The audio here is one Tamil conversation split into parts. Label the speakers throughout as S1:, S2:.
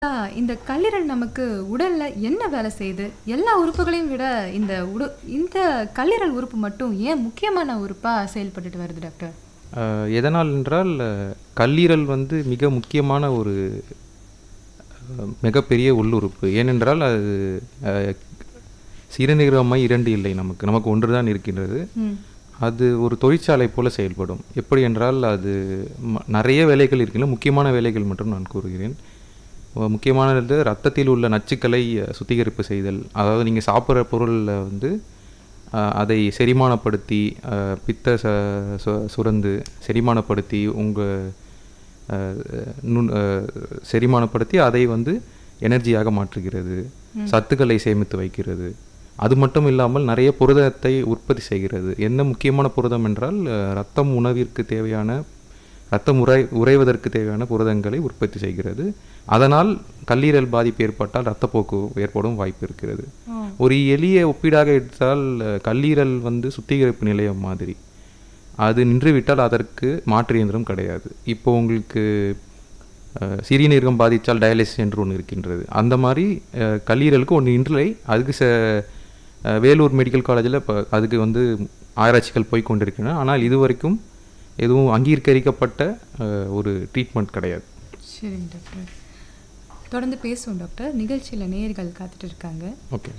S1: இந்த கல்லீரல் நமக்கு உடல்ல என்ன வேலை செய்யுது? எல்லா உறுப்புகளையும் விட இந்த உடு இந்த கல்லீரல் உறுப்பு மட்டும் ஏன் முக்கியமான உறுப்பா செயல்பட்டுட்டு வருது டாக்டர்?
S2: அ எதனால் என்றால், கல்லீரல் வந்து மிக முக்கியமான ஒரு அ மிகப்பெரிய உள்ளுறுப்பு. ஏனென்றால் அது அ சிறுநீரகமாய் 2 இல்லை நமக்கு. நமக்கு 1 தான் இருக்கின்றது.
S1: ம்.
S2: அது ஒரு தொழிற்சாலை போல செயல்படும். எப்படி என்றால் அது ம நிறைய வேலைகள் இருக்கின்றன. முக்கியமான வேலைகள் மட்டும் நான் கூறுகிறேன். அ முக்கியமானது இரத்தத்தில் உள்ள நச்சுக்களை சுத்திகரிப்பு செய்தல். அதாவது நீங்க சாப்பிடுற பொருள்ல வந்து அ அதை செரிமானப்படுத்தி, அ பித்த ச சு சுரந்து செரிமானப்படுத்தி, உங்க அ நுண் அ செரிமானப்படுத்தி அதை வந்து எனர்ஜியாக மாற்றுகிறது.
S1: ம்.
S2: சத்துக்களை சேமித்து வைக்கிறது. அது மட்டும் இல்லாமல் நிறைய புரதத்தை உற்பத்தி செய்கிறது. என்ன முக்கியமான புரதம் என்றால், இரத்தம் உணவிற்கு தேவையான இரத்தம் உறை உறைவதற்கு தேவையான புரதங்களை உற்பத்தி செய்கிறது. அதனால் கல்லீரல் பாதிப்பு ஏற்பட்டால் இரத்தப்போக்கு ஏற்படும் வாய்ப்பு இருக்கிறது.
S1: ஓ.
S2: ஒரு எளிய ஒப்பீடாக எடுத்தால் கல்லீரல் வந்து சுத்திகரிப்பு நிலையம் மாதிரி. அது நின்றுவிட்டால் அதற்கு மாற்று இயந்திரம் கிடையாது. இப்போ உங்களுக்கு அ சிறுநீரகம் பாதித்தால் டயாலிசிஸ் என்று ஒண்ணு இருக்கின்றது. அந்த மாரி அ கல்லீரலுக்கு ஒண்ணு இல்லை. அதுக்கு ச அ வேலூர் மெடிக்கல் காலேஜில இப்ப அதுக்கு வந்து ஆராய்ச்சிகள் போய்க் கொண்டிருக்கின்றன. ஆனால் இதுவரைக்கும் எதுவும் அங்கீகரிக்கப்பட்ட அ ஒரு ட்ரீட்மெண்ட் கிடையாது.
S1: சரிங்க டாக்டர். தொடர்ந்து பேசுவோம் டாக்டர். நிகழ்ச்சியில நேயர்கள் காத்துட்டு இருக்காங்க.
S2: ஓகே.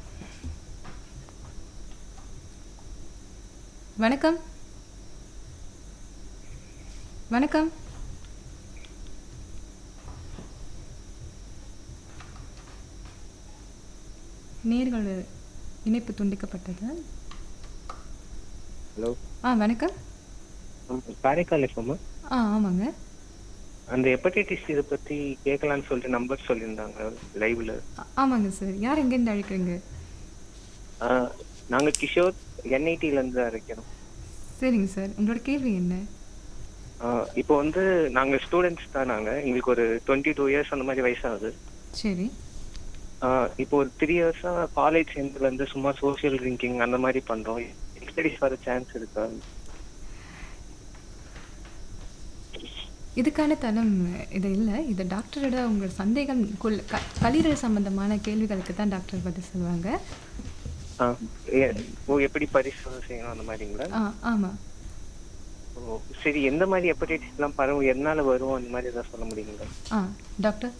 S1: வணக்கம். வணக்கம். நேயர்கள் இணைப்பு துண்டிக்கப்பட்டது.
S3: ஹலோ.
S1: ஆ வணக்கம்.
S3: ம் காரைக்கால் எஃப்எம்மா?
S1: ஆ ஆமாங்க.
S3: அந்த ஹெப்படைட்டிஸ் இத பத்தி கேட்கலான்னு சொல்லிட்டு நம்பர் சொல்லியிருந்தாங்க லைவ்ல.
S1: ஆ ஆமாங்க சார். யார் எங்கேருந்து அழைக்கிறீங்க?
S3: ஆ நாங்க கிஷோர் என்ஐடில இருந்து அழைக்கிறோம்.
S1: சரிங்க சார். உங்களோட கேள்வி என்ன?
S3: ஆ இப்போ வந்து நாங்க ஸ்டூடண்ட்ஸ் தான் நாங்க. எங்களுக்கு ஒரு 22 இயர்ஸ் அந்த மாதிரி வயசாகுது.
S1: சரி.
S3: ஆ இப்போ ஒரு 3 இயர்ஸா காலேஜ் சேர்ந்ததுல இருந்து சும்மா சோசியல் ட்ரிங்கிங் அந்த மாதிரி பண்றோம். ஹெப்படைட்டிஸ் வர சான்ஸ் இருக்கா?
S1: இதுக்கான தளம் இது இல்ல. இது டாக்டரோட உங்க சந்தேகம் குள் க கல்லீரல் சம்பந்தமான கேள்விகளுக்கு தான் டாக்டர் பதில் சொல்லுவாங்க.
S3: ஆ எ ஓ எப்படி பரிசோதனை செய்யணும் அந்த மாதிரிங்களா?
S1: ஆ ஆமா.
S3: ஓ சரி எந்த மாதிரி ஹெப்படைட்டிஸ்லாம் பரவும்? எதனால வரும்? அந்த மாதிரி ஏதாவது சொல்ல முடியுங்களா?
S1: ஆ டாக்டர்.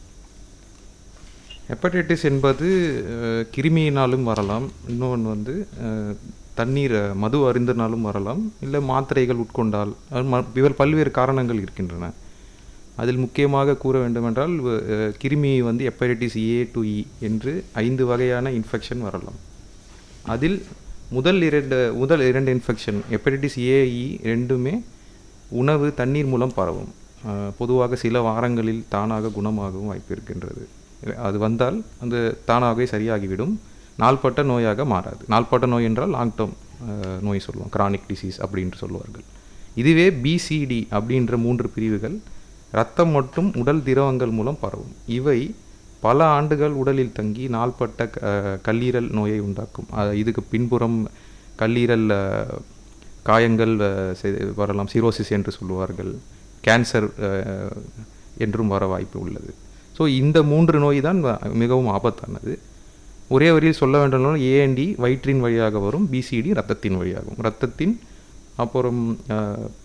S2: ஹெப்படைட்டிஸ் என்பது அ கிருமியினாலும் வரலாம். இன்னொன்னு வந்து அ தண்ணீர் மது அருந்தினாலும் வரலாம். இல்ல மாத்திரைகள் உட்கொண்டால் அது ம இவர் பல்வேறு காரணங்கள் இருக்கின்றன. அதில் முக்கியமாக கூற வேண்டுமென்றால் வ அ கிருமி வந்து ஹெப்படைட்டிஸ் ஏ டூ இ என்று 5 வகையான இன்ஃபெக்ஷன் வரலாம். அதில் முதல் 2 முதல் 2 இன்ஃபெக்ஷன் ஹெப்படைட்டிஸ் ஏ, இ 2மே உணவு, தண்ணீர் மூலம் பரவும். அ பொதுவாக சில வாரங்களில் தானாக குணமாகவும் வாய்ப்பு இருக்கின்றது. அது வந்தால் அந்த தானாகவே சரியாகிவிடும். நாள்பட்ட நோயாக மாறாது. நாள்பட்ட நோய் என்றால் லாங் டெர்ம் அ நோய் சொல்லுவோம். கிரானிக் டிசீஸ் அப்படி என்று சொல்வார்கள். இதுவே பிசிடி அப்படின்ற 3 பிரிவுகள் இரத்தம் மற்றும் உடல் திரவங்கள் மூலம் பரவும். இவை பல ஆண்டுகள் உடலில் தங்கி நாள்பட்ட க கல்லீரல் நோயை உண்டாக்கும். அ இதுக்கு பின்புறம் கல்லீரல் அ காயங்கள் அ செ வரலாம். சிரோசிஸ் என்று சொல்லுவார்கள். கேன்சர் அ என்றும் வர வாய்ப்பு உள்ளது. ஸோ இந்த 3 நோய் தான் வ மிகவும் ஆபத்தானது. ஒரே வரியில் சொல்ல வேண்டுமென்றால் ஏ அண்ட் டி வயிற்றின் வழியாக வரும். பிசிடி இரத்தத்தின் வழியாகும். இரத்தத்தின் அப்புறம் uh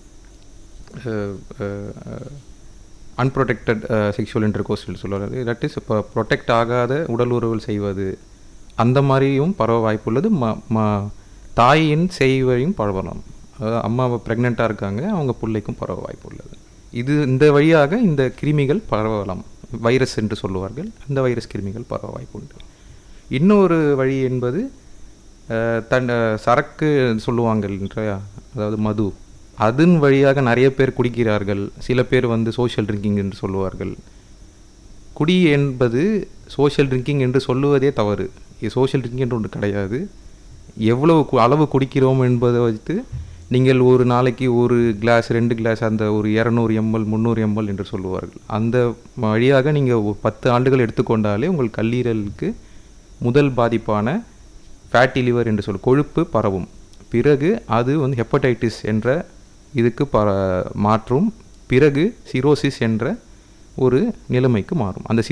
S2: uh uh unprotected uh sexual intercourse என்று சொல்வார்கள். தட் இஸ் இப்ப புரொடெக்ட் ஆகாத உடல் உறவுகள் செய்வது. அந்த மாரியும் பரவ வாய்ப்புள்ளது. ம ம தாயின் சேய்வழியும் பரவலாம். அதாவது அம்மா பிரெக்னன்ட்டா இருக்காங்க. அவங்க புள்ளைக்கும் பரவ வாய்ப்பு உள்ளது. இது இந்த வழியாக இந்த கிருமிகள் பரவலாம். வைரஸ் என்று சொல்லுவார்கள். இந்த வைரஸ் கிருமிகள் பரவ வாய்ப்பு உண்டு. இன்னொரு வழி என்பது அ தன் சரக்கு சொல்லுவாங்க இல்லையா? அதாவது மது. அதன் வழியாக நிறைய பேர் குடிக்கிறார்கள். சில பேர் வந்து சோசியல் ட்ரிங்கிங் என்று சொல்லுவார்கள். குடி என்பது சோசியல் ட்ரிங்கிங் என்று சொல்லுவதே தவறு. சோசியல் ட்ரிங்கிங் என்று ஒன்று கிடையாது. எவ்வளவு கு அளவு குடிக்கிறோம் என்பதை வைத்து நீங்கள் ஒரு நாளைக்கு 1 கிளாஸ், 2 கிளாஸ் அந்த ஒரு 200 எம்எல், 300 எம்எல் என்று சொல்லுவார்கள். அந்த வழியாக நீங்க 10 ஆண்டுகள் எடுத்துக்கொண்டாலே உங்கள் கல்லீரலுக்கு முதல் பாதிப்பான ஃபேட்டி லிவர் என்று சொல் கொழுப்பு பரவும். பிறகு அது வந்து ஹெப்படைட்டிஸ் என்ற இதுக்கு ப மாற்றும். பிறகு சிரோசிஸ் என்ற ஒரு நிலைமைக்கு மாறும் அந்த